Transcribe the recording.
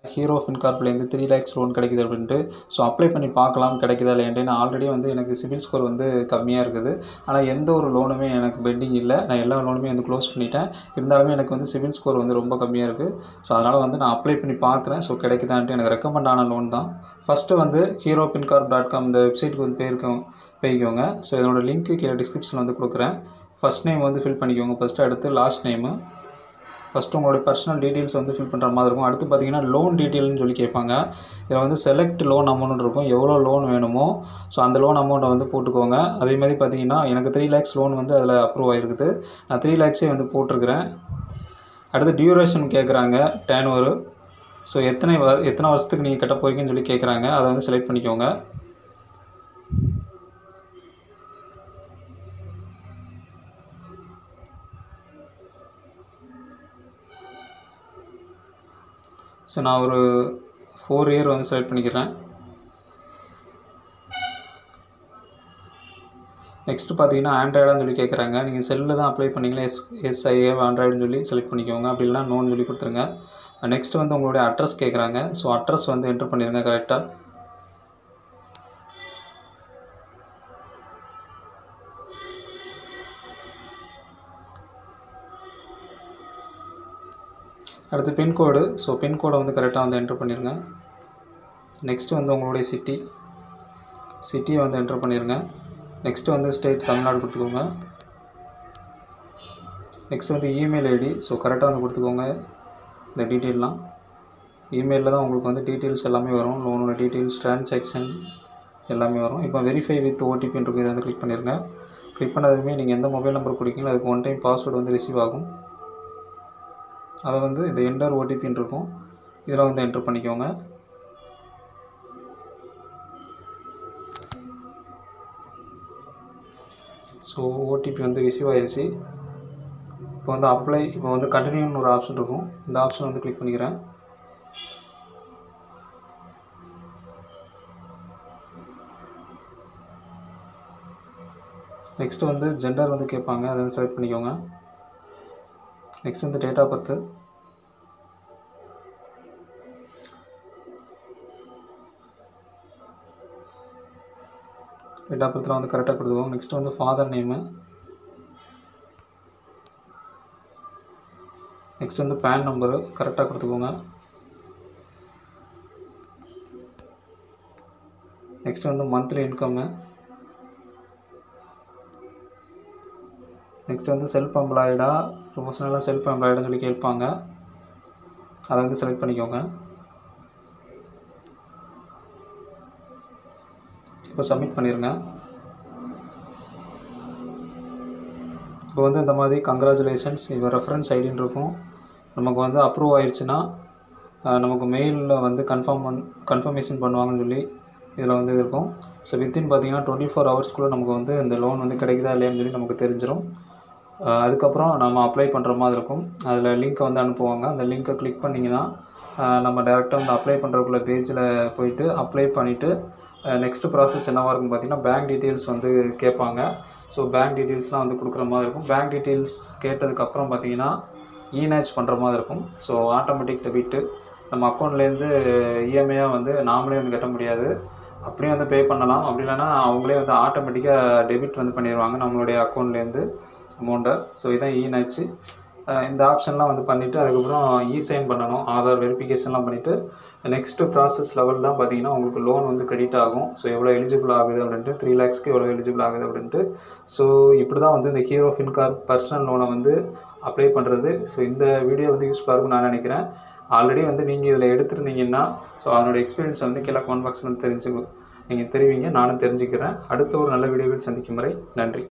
hero ஃபின்கார்ப்லேருந்து three lakhs loan கிடைக்குது அப்படின்ட்டு ஸோ அப்ளை பண்ணி பார்க்கலாம் கிடைக்குதா இல்லையான்ட்டு நான் ஆல்ரெடி வந்து எனக்கு சிபில் ஸ்கோர் வந்து கம்மியாக இருக்குது ஆனால் எந்த ஒரு லோனுமே எனக்கு பெண்டிங் இல்லை நான் எல்லா லோனுமே வந்து க்ளோஸ் பண்ணிட்டேன் இருந்தாலுமே எனக்கு வந்து சிபில் ஸ்கோர் வந்து ரொம்ப கம்மியாக இருக்குது ஸோ அதனால் வந்து நான் அப்ளை பண்ணி பார்க்குறேன் ஸோ கிடைக்குதான்ட்டு எனக்கு ரெக்கமெண்ட் ஆன லோன் தான் ஃபஸ்ட்டு வந்து ஹீரோ பின்கார்ப் டாட் காம் இந்த வெப்சைட்டுக்கு வந்து போயிருக்கோம் போய்க்கோங்க ஸோ இதனோட லிங்க்கு கீழே டிஸ்கிரிப்ஷனில் வந்து கொடுக்குறேன் ஃபஸ்ட் நேம் வந்து ஃபில் பண்ணிக்கோங்க ஃபஸ்ட்டு அடுத்து லாஸ்ட் நேமு ஃபஸ்ட்டு உங்களோட பர்சனல் டீட்டெயில்ஸ் வந்து ஃபில் பண்ணுற மாதிரி இருக்கும் அடுத்து பார்த்தீங்கன்னா லோன் டீட்டெயில்னு சொல்லி கேட்பாங்க இதில் வந்து செலக்ட் லோன் அமௌண்ட் இருக்கும் எவ்வளோ லோன் வேணுமோ ஸோ அந்த லோன் அமௌண்ட்டை வந்து போட்டுக்கோங்க அதே மாதிரி பார்த்தீங்கன்னா எனக்கு த்ரீ லேக்ஸ் லோன் வந்து அதில் அப்ரூவ் ஆகிருக்குது நான் த்ரீ லேக்ஸே வந்து போட்டிருக்கிறேன் அடுத்து டியூரேஷன் கேட்குறாங்க டேன் ஒரு ஸோ எத்தனை வ எத்தனை வருஷத்துக்கு நீங்கள் கட்ட போகிறீங்கன்னு சொல்லி கேட்குறாங்க அதை வந்து செலக்ட் பண்ணிக்கோங்க ஸோ நான் ஒரு ஃபோர் இயர் வந்து செலக்ட் பண்ணிக்கிறேன் நெக்ஸ்ட்டு பார்த்தீங்கன்னா ஆண்ட்ராய்டான்னு சொல்லி கேட்குறாங்க நீங்கள் செல்லில் தான் அப்ளை பண்ணீங்களா எஸ் எஸ்ஐஏ ஆண்ட்ராய்டுன்னு சொல்லி செலக்ட் பண்ணிக்கோங்க அப்படி இல்லைனா நோன்னு சொல்லி கொடுத்துருங்க நெக்ஸ்ட்டு வந்து உங்களுடைய அட்ரஸ் கேட்குறாங்க ஸோ அட்ரஸ் வந்து என்ட்ரு பண்ணிடுங்க கரெக்டாக அடுத்து பின்கோடு ஸோ பின்கோடை வந்து கரெக்டாக வந்து என்ட்ரு பண்ணிடுங்க நெக்ஸ்ட்டு வந்து உங்களுடைய சிட்டி சிட்டியை வந்து என்ட்ரு பண்ணிடுங்க நெக்ஸ்ட்டு வந்து ஸ்டேட் தமிழ்நாடு கொடுத்துக்கோங்க நெக்ஸ்ட் வந்து இமெயில் ஐடி ஸோ கரெக்டாக வந்து கொடுத்துக்கோங்க இந்த டீட்டெயிலெலாம் இமெயிலில் தான் உங்களுக்கு வந்து டீட்டெயில்ஸ் எல்லாமே வரும் லோனோட டீட்டெயில்ஸ் ட்ரான்சாக்ஷன் எல்லாமே வரும் இப்போ வெரிஃபை வித் ஓடிபின்னு இருக்கும் இதை வந்து கிளிக் பண்ணிடுங்க கிளிக் பண்ணதுமே நீங்கள் எந்த மொபைல் நம்பர் கொடுக்கீங்களோ அதுக்கு ஒன் டைம் பாஸ்வேர்டு வந்து ரிசீவ் ஆகும் அதை வந்து இந்த என்டர் ஓடிபின்னு இருக்கும் இதில் வந்து என்ட்ரு பண்ணிக்கோங்க ஸோ ஓடிபி வந்து ரிசீவ் ஆயிடுச்சு இப்போ வந்து அப்ளை இப்போ வந்து கண்டினியூன்னு ஒரு ஆப்ஷன் இருக்கும் இந்த ஆப்ஷன் வந்து கிளிக் பண்ணிக்கிறேன் நெக்ஸ்ட் வந்து ஜெண்டர் வந்து கேட்பாங்க அதை வந்து செலக்ட் பண்ணிக்கோங்க நெக்ஸ்ட் வந்து date of birth date of பர்த்தில் வந்து கரெக்டாக கொடுத்துக்கோங்க நெக்ஸ்ட் வந்து ஃபாதர் நேமு நெக்ஸ்ட் வந்து பேன் நம்பரு கரெக்டாக கொடுத்துக்கோங்க நெக்ஸ்ட் வந்து மந்த்லி இன்கம்மு நெக்ஸ்ட் வந்து செல்ஃப் எம்ப்ளாய்டா ப்ரொஃபஷனலாக செல்ஃப் எம்ப்ளாய்டுன்னு சொல்லி கேட்பாங்க அதை வந்து செலக்ட் பண்ணிக்கோங்க இப்போ சப்மிட் பண்ணிடுங்க இப்போ வந்து இந்த மாதிரி கங்க்ராச்சுலேஷன்ஸ் இப்போ ரெஃபரன்ஸ் ஐடின்னு இருக்கும் நமக்கு வந்து அப்ரூவ் ஆயிடுச்சுன்னா அஹ், நமக்கு மெயிலில் வந்து கன்ஃபார்ம் பண் கன்ஃபர்மேஷன் பண்ணுவாங்கன்னு சொல்லி இதில் வந்து இருக்கும் ஸோ வித்தின் பார்த்தீங்கன்னா டுவெண்ட்டி ஃபோர் ஹவர்ஸ்க்குள்ளே நமக்கு வந்து இந்த லோன் வந்து கிடைக்குதா இல்லையான்னு சொல்லி நமக்கு தெரிஞ்சிடும் அஹ், அதுக்கப்புறம் நம்ம அப்ளை பண்ணுற மாதிரி இருக்கும் அதில் லிங்க்கை வந்து அனுப்புவாங்க அந்த லிங்க்கை கிளிக் பண்ணிங்கன்னா அஹ், நம்ம டேரெக்டாக வந்து அப்ளை பண்ணுறதுக்குள்ள பேஜில் போயிட்டு அப்ளை பண்ணிவிட்டு நெக்ஸ்ட்டு ப்ராசஸ் என்னவாக இருக்கும் பார்த்தீங்கன்னா பேங்க் டீட்டெயில்ஸ் வந்து கேட்பாங்க ஸோ பேங்க் டீட்டெயில்ஸ்லாம் வந்து கொடுக்குற மாதிரி இருக்கும் பேங்க் டீட்டெயில்ஸ் கேட்டதுக்கப்புறம் பார்த்தீங்கன்னா இநேச் பண்ணுற மாதிரி இருக்கும் ஸோ ஆட்டோமேட்டிக் டெபிட்டு நம்ம அக்கௌண்ட்லேருந்து இஎம்ஐயாக வந்து நாமளே வந்து கட்ட முடியாது அப்படியும் வந்து பே பண்ணலாம் அப்படி இல்லைன்னா அவங்களே வந்து ஆட்டோமேட்டிக்காக டெபிட் வந்து பண்ணிடுவாங்க நம்மளுடைய அக்கௌண்ட்லேருந்து அமௌண்ட்டை ஸோ இதான் இநேச்சு இந்த ஆப்ஷன்லாம் வந்து பண்ணிவிட்டு அதுக்கப்புறம் இ சைன் பண்ணணும் ஆதார் வெரிஃபிகேஷன்லாம் பண்ணிவிட்டு நெக்ஸ்ட்டு ப்ராசஸ் லெவல் தான் பார்த்தீங்கன்னா உங்களுக்கு லோன் வந்து கிரெடிட் ஆகும் ஸோ எவ்வளோ எலிஜிபிள் ஆகுது அப்படின்ட்டு த்ரீ லேக்ஸ்க்கு எவ்வளோ எலிஜிபிள் ஆகுது அப்படின்ட்டு ஸோ இப்படி தான் வந்து இந்த ஹீரோ ஃபின்கார் பர்சனல் லோனை வந்து அப்ளை பண்ணுறது ஸோ இந்த வீடியோ வந்து யூஸ்ஃபுல்லாக இருக்கும்னு நான் நினைக்கிறேன் ஆல்ரெடி வந்து நீங்கள் இதில் எடுத்திருந்தீங்கன்னா ஸோ அதனோட எக்ஸ்பீரியன்ஸை வந்து கீழே கமெண்ட் பாக்ஸில் வந்து தெரிஞ்சு நீங்கள் தெரிவிங்க நானும் தெரிஞ்சுக்கிறேன் அடுத்த ஒரு நல்ல வீடியோவில் சந்திக்கும் வரை நன்றி